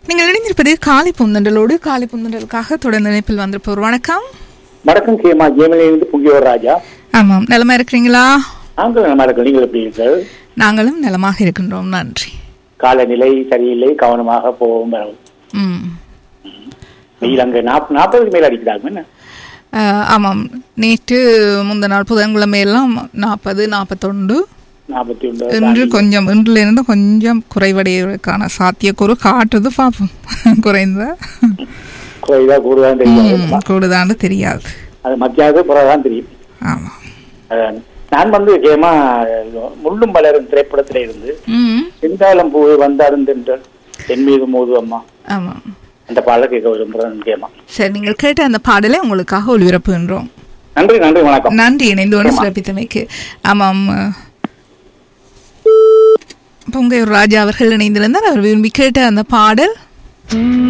நீங்கள் இணைந்திருப்பது காலை புந்தண்டலோடு காலை புந்தண்டலுக்காக தொடர்ந்து இணைப்பில் வந்திருப்பவர் வணக்கம் வணக்கம் கேமா ஜெயமலிருந்து புங்கியோர் ராஜா ஆமாம் நலமா இருக்கிறீங்களா நாங்கள் நல்லா இருக்கோம் நீங்கள் எப்படி இருக்கீர்கள் நாங்களும் நலமாக இருக்கின்றோம் நன்றி காலநிலை சரியில்லை கவனமாக போவோம் வரவும். ம் வெயில் அங்க நாப் நாற்பதுக்கு மேல அடிக்கிறாங்க என்ன அஹ், ஆமாம் நேற்று முந்த நாள் புதன்கிழமை எல்லாம் நாற்பது நாற்பத்தொண்டு நாற்பத்தி ஒன்று இன்று கொஞ்சம் இன்றிலிருந்து கொஞ்சம் குறைவடைவதற்கான சாத்தியக்கூறு காட்டுது பார்ப்போம் குறைந்த குறைதா கூடுதான் தெரியும் ம், கூடுதான்னு தெரியாது அது மத்தியானது புறதான் தெரியும் ஆமாம் அதான். நான் வந்து கேமா முள்ளும் மலரும் திரைப்படத்தில இருந்து ம் செந்தாளம் பூ வந்தாருந்தென்ற என் மீது மோது அம்மா ஆமாம் அந்த பாடலை கேட்க விரும்புகிறேன் கேமா சரி நீங்கள் கேட்ட அந்த பாடலை உங்களுக்காக ஒளிபரப்புகின்றோம் நன்றி நன்றி வணக்கம் நன்றி இணைந்து ஒன்று சிறப்பித்தமைக்கு ஆமாம் பொங்கையூர் ராஜா அவர்கள் இணைந்திருந்தார் அவர் விரும்பி கேட்ட அந்த பாடல்